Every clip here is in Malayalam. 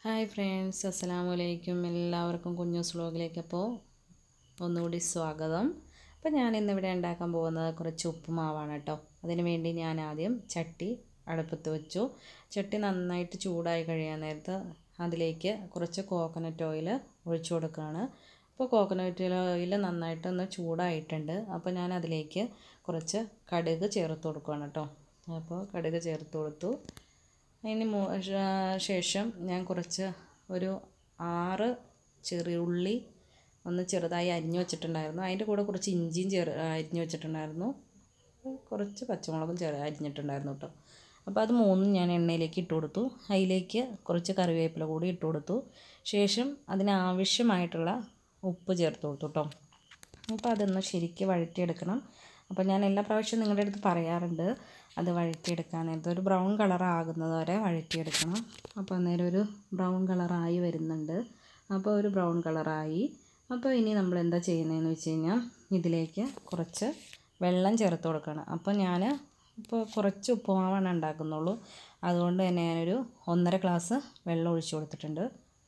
ഹായ് ഫ്രണ്ട്സ് അസ്സലാമു അലൈക്കും എല്ലാവർക്കും കുഞ്ഞൂസ് വ്ലോഗിലേക്ക് അപ്പോൾ ഒന്നുകൂടി സ്വാഗതം അപ്പോൾ ഞാൻ ഇന്നിവിടെ ഉണ്ടാക്കാൻ പോകുന്നത് കുറച്ച് ഉപ്പുമാവാണ് കേട്ടോ അതിന് വേണ്ടി ഞാൻ ആദ്യം ചട്ടി അടുപ്പത്ത് വെച്ചു ചട്ടി നന്നായിട്ട് ചൂടായി കഴിയാൻ നേരത്ത് അതിലേക്ക് കുറച്ച് കോക്കനട്ട് ഓയിൽ ഒഴിച്ചു കൊടുക്കുകയാണ് അപ്പോൾ കോക്കനട്ട് ഓയിൽ നന്നായിട്ടൊന്ന് ചൂടായിട്ടുണ്ട് അപ്പോൾ ഞാൻ അതിലേക്ക് കുറച്ച് കടുക് ചേർത്ത് കൊടുക്കുകയാണ് കേട്ടോ അപ്പോൾ കടുക് ചേർത്ത് കൊടുത്തു അതിന് മു ശേഷം ഞാൻ കുറച്ച് ഒരു ആറ് ചെറിയ ഉള്ളി ഒന്ന് ചെറുതായി അരിഞ്ഞു വെച്ചിട്ടുണ്ടായിരുന്നു അതിൻ്റെ കൂടെ കുറച്ച് ഇഞ്ചിയും ചെറു അരിഞ്ഞു വെച്ചിട്ടുണ്ടായിരുന്നു കുറച്ച് പച്ചമുളകും ചെറു അരിഞ്ഞിട്ടുണ്ടായിരുന്നു കേട്ടോ അപ്പോൾ അത് മൂന്നും ഞാൻ എണ്ണയിലേക്ക് ഇട്ട് കൊടുത്തു അതിലേക്ക് കുറച്ച് കറിവേപ്പില കൂടി ഇട്ട് കൊടുത്തു ശേഷം അതിനാവശ്യമായിട്ടുള്ള ഉപ്പ് ചേർത്ത് കൊടുത്തു കേട്ടോ അപ്പോൾ അതൊന്ന് ശരിക്ക് വഴറ്റിയെടുക്കണം അപ്പോൾ ഞാൻ എല്ലാ പ്രാവശ്യവും നിങ്ങളുടെ അടുത്ത് പറയാറുണ്ട് അത് വഴറ്റിയെടുക്കാൻ നേരത്തെ ഒരു ബ്രൗൺ കളർ ആകുന്നത് വരെ വഴറ്റിയെടുക്കണം അപ്പോൾ അന്നേരം ഒരു ബ്രൗൺ കളറായി വരുന്നുണ്ട് അപ്പോൾ ഒരു ബ്രൗൺ കളറായി അപ്പോൾ ഇനി നമ്മൾ എന്താ ചെയ്യുന്നതെന്ന് വെച്ച് കഴിഞ്ഞാൽ ഇതിലേക്ക് കുറച്ച് വെള്ളം ചേർത്ത് കൊടുക്കണം അപ്പോൾ ഞാൻ ഇപ്പോൾ കുറച്ച് ഉപ്പുമാവാണ് ഉണ്ടാക്കുന്നുള്ളൂ അതുകൊണ്ട് തന്നെ ഞാനൊരു ഒന്നര ഗ്ലാസ് വെള്ളം ഒഴിച്ചു കൊടുത്തിട്ടുണ്ട്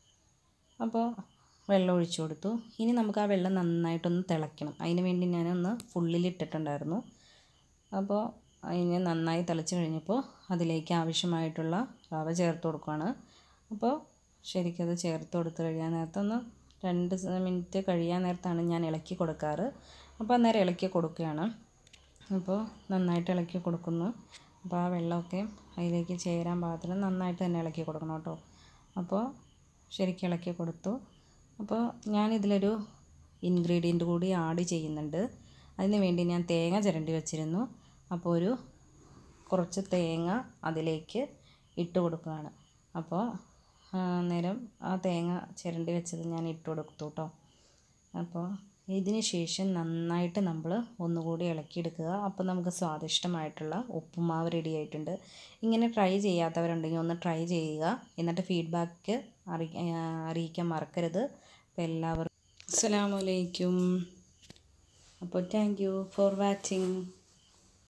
അപ്പോൾ വെള്ളം ഒഴിച്ചു കൊടുത്തു ഇനി നമുക്ക് ആ വെള്ളം നന്നായിട്ടൊന്ന് തിളയ്ക്കണം അതിന് വേണ്ടി ഞാനൊന്ന് ഫുള്ളിലിട്ടിട്ടുണ്ടായിരുന്നു അപ്പോൾ അതിന് നന്നായി തിളച്ച് കഴിഞ്ഞപ്പോൾ അതിലേക്ക് ആവശ്യമായിട്ടുള്ള റവ ചേർത്ത് കൊടുക്കുകയാണ് അപ്പോൾ ശരിക്കും അത് ചേർത്ത് കൊടുത്ത് കഴിയാൻ നേരത്തൊന്ന് രണ്ട് മിനിറ്റ് കഴിയാൻ നേരത്താണ് ഞാൻ ഇളക്കി കൊടുക്കാറ് അപ്പോൾ അന്നേരം ഇളക്കി കൊടുക്കുകയാണ് അപ്പോൾ നന്നായിട്ട് ഇളക്കി കൊടുക്കുന്നു അപ്പോൾ ആ വെള്ളമൊക്കെ അതിലേക്ക് ചേരാൻ പാകത്തിന് നന്നായിട്ട് തന്നെ ഇളക്കി കൊടുക്കണം കേട്ടോ അപ്പോൾ ശരിക്കും ഇളക്കി കൊടുത്തു അപ്പോൾ ഞാനിതിലൊരു ഇൻഗ്രീഡിയൻ്റ് കൂടി ആഡ് ചെയ്യുന്നുണ്ട് അതിന് വേണ്ടി ഞാൻ തേങ്ങ ചിരണ്ടി വെച്ചിരുന്നു അപ്പോൾ ഒരു കുറച്ച് തേങ്ങ അതിലേക്ക് ഇട്ട് കൊടുക്കുകയാണ് അപ്പോൾ അന്നേരം ആ തേങ്ങ ചിരണ്ടി വെച്ചത് ഞാൻ ഇട്ട് കൊടുത്തു കേട്ടോ അപ്പോൾ ഇതിന് ശേഷം നന്നായിട്ട് നമ്മൾ ഒന്നുകൂടി ഇളക്കിയെടുക്കുക അപ്പോൾ നമുക്ക് സ്വാദിഷ്ടമായിട്ടുള്ള ഉപ്പുമാവ് റെഡി ആയിട്ടുണ്ട് ഇങ്ങനെ ട്രൈ ചെയ്യാത്തവരുണ്ടെങ്കിൽ ഒന്ന് ട്രൈ ചെയ്യുക എന്നിട്ട് ഫീഡ്ബാക്ക് അറി അറിയിക്കാൻ മറക്കരുത് അപ്പോൾ എല്ലാവർക്കും അസ്സലാമലൈക്കും അപ്പോൾ താങ്ക് യു ഫോർ വാച്ചിങ്